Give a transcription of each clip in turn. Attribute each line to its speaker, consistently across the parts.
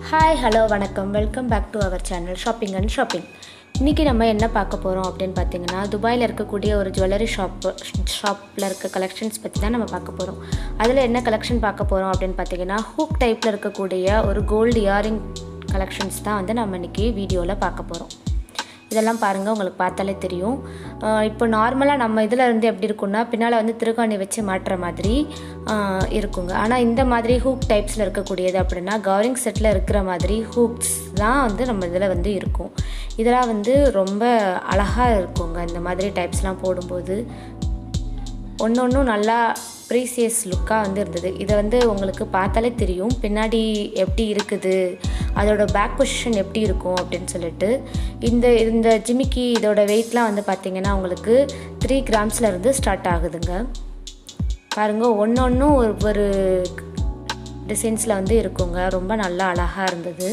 Speaker 1: hi hello வணக்கம் welcome back to our channel shopping and shopping இன்றைக்கி நம்ம என்ன பார்க்க போகிறோம் அப்படின்னு பார்த்தீங்கன்னா துபாயில் இருக்கக்கூடிய ஒரு ஜுவல்லரி ஷாப் ஷாப்பில் இருக்க கலெக்ஷன்ஸ் பற்றி தான் நம்ம பார்க்க போகிறோம் அதில் என்ன கலெக்ஷன் பார்க்க போகிறோம் அப்படின்னு பார்த்தீங்கன்னா ஹூக் டைப்பில் இருக்கக்கூடிய ஒரு கோல்டு இயரிங் கலெக்ஷன்ஸ் தான் வந்து நம்ம இன்றைக்கி வீடியோவில் பார்க்க போகிறோம் இதெல்லாம் பாருங்கள் உங்களுக்கு பார்த்தாலே தெரியும் ஆஹ் இப்போ நார்மலாக நம்ம இதில் இருந்து எப்படி இருக்கும்னா பின்னால் வந்து திருகாணி வச்சு மாட்டுற மாதிரி ஆஹ் இருக்குங்க ஆனால் இந்த மாதிரி ஹூக் டைப்ஸில் இருக்கக்கூடியது அப்படின்னா கவரிங் செட்டில் இருக்கிற மாதிரி ஹூக்ஸ் தான் வந்து நம்ம இதில் வந்து இருக்கும் இதெல்லாம் வந்து ரொம்ப அழகாக இருக்குங்க இந்த மாதிரி டைப்ஸ்லாம் போடும்போது ஒன்று ஒன்றும் நல்லா ப்ரீசியஸ் லுக்காக வந்து இருந்தது இதை வந்து உங்களுக்கு பார்த்தாலே தெரியும் பின்னாடி எப்படி இருக்குது அதோட பேக் பொசிஷன் எப்படி இருக்கும் அப்படின்னு சொல்லிட்டு இந்த இந்த ஜிமிக்கி இதோட வெயிட்லாம் வந்து பார்த்திங்கன்னா உங்களுக்கு த்ரீ கிராம்ஸில் இருந்து ஸ்டார்ட் ஆகுதுங்க பாருங்கள் ஒன்று ஒன்றும் ஒவ்வொரு டிசைன்ஸில் வந்து இருக்குங்க ரொம்ப நல்லா அழகாக இருந்தது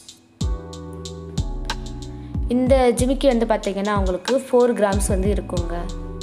Speaker 1: இந்த ஜிமிக்கி வந்து பார்த்திங்கன்னா உங்களுக்கு ஃபோர் கிராம்ஸ் வந்து இருக்குங்க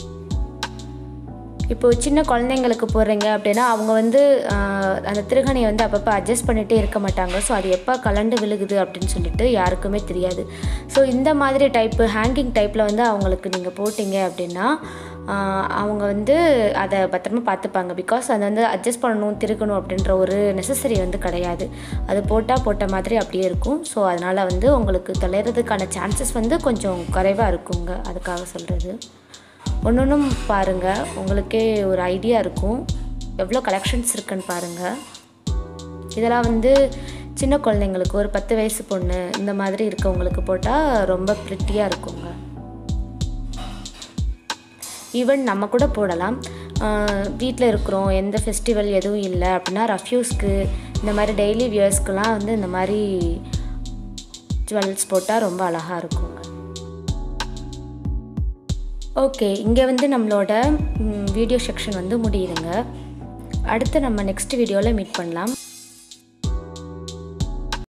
Speaker 1: இப்போ சின்ன குழந்தைங்களுக்கு போடுறீங்க அப்படின்னா அவங்க வந்து ஆஹ், அந்த திருகணியை வந்து அப்பப்போ அட்ஜஸ்ட் பண்ணிகிட்டே இருக்க மாட்டாங்க ஸோ அது எப்போ கலண்டு விழுகுது அப்படின்னு சொல்லிட்டு யாருக்குமே தெரியாது ஸோ இந்த மாதிரி டைப்பு ஹேங்கிங் டைப்பில் வந்து அவங்களுக்கு நீங்கள் போட்டிங்க அப்படின்னா ஆஹ், அவங்க வந்து அதை பத்திரமா பார்த்துப்பாங்க பிகாஸ் அதை வந்து அட்ஜஸ்ட் பண்ணணும் திருக்கணும் அப்படின்ற ஒரு நெசசரி வந்து கிடையாது அது போட்டால் போட்ட மாதிரி அப்படியே இருக்கும் ஸோ அதனால் வந்து உங்களுக்கு தொலைகிறதுக்கான சான்சஸ் வந்து கொஞ்சம் குறைவாக இருக்குங்க அதுக்காக சொல்கிறது ஒன்று ஒன்றும் பாருங்கள் உங்களுக்கே ஒரு ஐடியா இருக்கும் எவ்வளோ கலெக்ஷன்ஸ் இருக்குன்னு பாருங்கள் இதெல்லாம் வந்து சின்ன குழந்தைங்களுக்கு ஒரு பத்து வயசு பொண்ணு இந்த மாதிரி இருக்கவங்களுக்கு போட்டால் ரொம்ப ப்ரிட்டியாக இருக்குங்க ஈவன் நம்ம கூட போடலாம் வீட்டில் இருக்கிறோம் எந்த ஃபெஸ்டிவல் எதுவும் இல்லை அப்படின்னா ரஃப்யூஸ்க்கு இந்த மாதிரி டெய்லி வியர்ஸ்க்கெலாம் வந்து இந்த மாதிரி ஜுவல்ஸ் போட்டால் ரொம்ப அழகாக இருக்குங்க ஓகே இங்கே வந்து நம்மளோட வீடியோ செக்ஷன் வந்து முடியுதுங்க அடுத்து நம்ம நெக்ஸ்ட் வீடியோவில் மீட் பண்ணலாம்